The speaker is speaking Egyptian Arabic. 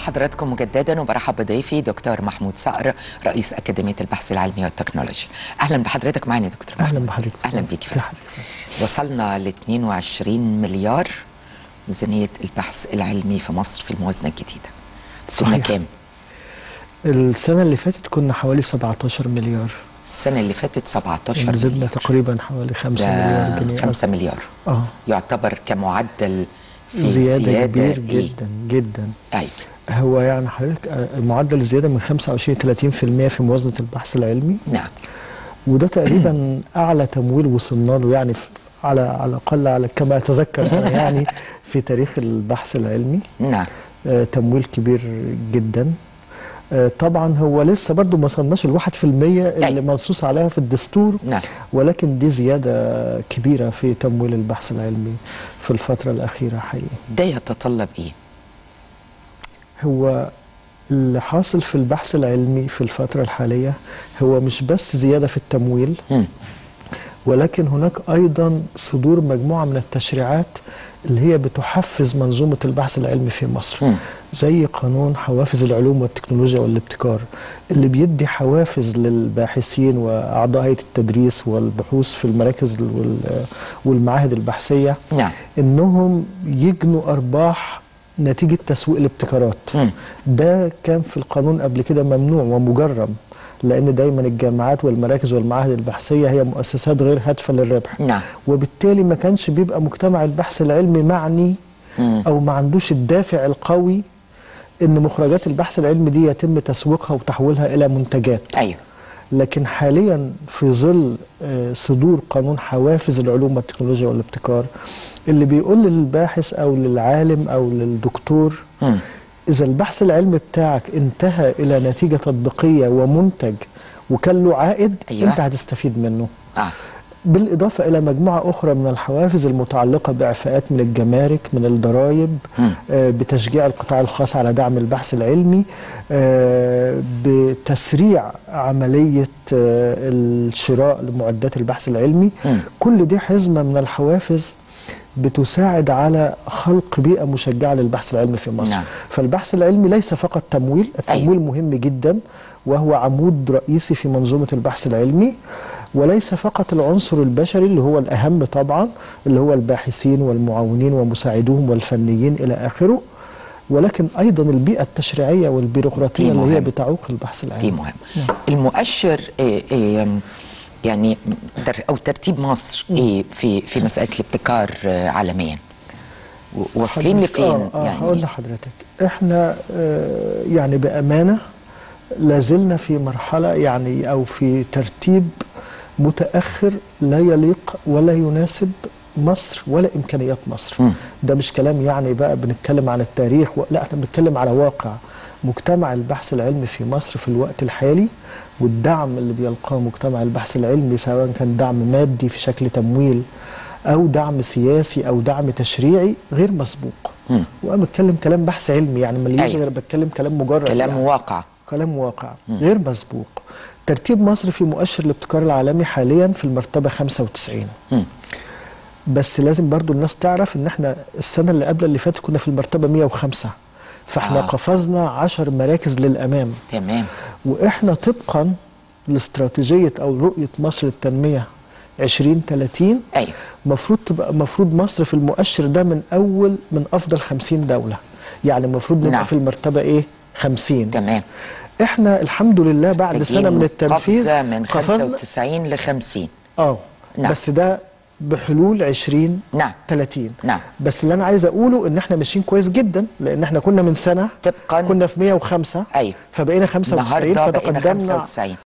بحضراتكم مجددا وبرحب بضيفي دكتور محمود صقر رئيس أكاديمية البحث العلمي والتكنولوجيا أهلا بحضرتك معنا يا دكتور محمود اهلا بحضرتك أهلا بيك ازي فندم. حضرتك وصلنا ل 22 مليار ميزانية البحث العلمي في مصر في الموازنة الجديدة كنا صحيح. كام؟ السنه اللي فاتت كنا حوالي 17 مليار السنة اللي فاتت 17 يعني زدنا مليار تقريبا حوالي 5 ده مليار جنيه 5 مليار اه يعتبر كمعدل في زياده, زيادة كبير إيه؟ جدا جدا أيوة هو يعني حضرتك آه، معدل الزياده من 25 30% في موازنه البحث العلمي نعم وده تقريبا اعلى تمويل وصلنا له يعني في- على على الاقل على كما اتذكر أنا يعني في تاريخ البحث العلمي نعم آه، تمويل كبير جدا آه، طبعا هو لسه برضو ما وصلناش الواحد في المية اللي أيوة. منصوص عليها في الدستور نعم ولكن دي زيادة كبيرة في تمويل البحث العلمي في الفترة الأخيرة حقيقي ده يتطلب إيه؟ هو اللي حاصل في البحث العلمي في الفترة الحالية هو مش بس زيادة في التمويل مم. ولكن هناك أيضا صدور مجموعة من التشريعات اللي هي بتحفز منظومة البحث العلمي في مصر مم. زي قانون حوافز العلوم والتكنولوجيا والابتكار اللي بيدي حوافز للباحثين وأعضاء هيئة التدريس والبحوث في المراكز وال- والمعاهد البحثية نعم إنهم يجنوا أرباح نتيجة تسويق الابتكارات مم. ده كان في القانون قبل كده ممنوع ومجرم لأن دايما الجامعات والمراكز والمعاهد البحثية هي مؤسسات غير هادفة للربح نعم وبالتالي ما كانش بيبقى مجتمع البحث العلمي معني مم. او ما عندوش الدافع القوي ان مخرجات البحث العلمي دي يتم تسويقها وتحويلها الى منتجات أيوة لكن حاليا في ظل آه، صدور قانون حوافز العلوم والتكنولوجيا والابتكار اللي بيقول للباحث او للعالم او للدكتور مم. اذا البحث العلمي بتاعك انتهى الى نتيجه تطبيقيه ومنتج وكان له عائد أيوة. انت هتستفيد منه آه بالإضافة إلى مجموعة أخرى من الحوافز المتعلقة بإعفاءات من الجمارك من الضرائب مم. آه، بتشجيع القطاع الخاص على دعم البحث العلمي آه، بتسريع عملية آه، الشراء لمعدات البحث العلمي مم. كل دي حزمة من الحوافز بتساعد على خلق بيئة مشجعة للبحث العلمي في مصر نعم. فالبحث العلمي ليس فقط تمويل التمويل مهم جدا وهو عمود رئيسي في منظومة البحث العلمي وليس فقط العنصر البشري اللي هو الأهم طبعا اللي هو الباحثين والمعاونين ومساعدوهم والفنيين إلى آخره ولكن أيضا البيئة التشريعية والبيروقراطية دي اللي هي مهم. بتعوق البحث دي العلمي مهم المؤشر إيه إيه يعني تر- او ترتيب مصر ايه في في مساله الابتكار آه، عالميا و- واصلين حضرتك- لفين آه آه هقول يعني لحضرتك احنا آه يعني بامانه لازلنا في مرحله يعني او في ترتيب متاخر لا يليق ولا يناسب مصر ولا امكانيات مصر مم. ده مش كلام يعني بقى بنتكلم عن التاريخ و... لا احنا بنتكلم على واقع مجتمع البحث العلمي في مصر في الوقت الحالي والدعم اللي بيلقاه مجتمع البحث العلمي سواء كان دعم مادي في شكل تمويل او دعم سياسي او دعم تشريعي غير مسبوق مم. وانا بتكلم كلام بحث علمي يعني ماليش أيوة. غير بتكلم كلام مجرد كلام يعني. واقع كلام واقع غير مسبوق ترتيب مصر في مؤشر الابتكار العالمي حاليا في المرتبه 95 مم. بس لازم برضو الناس تعرف ان احنا السنه اللي قبل اللي فاتت كنا في المرتبه 105 فاحنا آه. آه. قفزنا 10 مراكز للامام تمام واحنا طبقا لاستراتيجيه او رؤيه مصر للتنميه 2030 ايوه المفروض تبقى المفروض مصر في المؤشر ده من اول من افضل 50 دوله يعني المفروض نبقى نعم. نعم. في المرتبه ايه 50 تمام احنا الحمد لله بعد سنه من محتاجين التنفيذ قفزة من قفزنا 95 ل 50 اه نعم. بس ده بحلول 20 نعم 30 نعم. بس اللي انا عايز اقوله ان احنا ماشيين كويس جدا لان احنا كنا من سنه طبقا كنا في 105 أيوة. فبقينا 95 النهارده بقينا فتقدمنا 95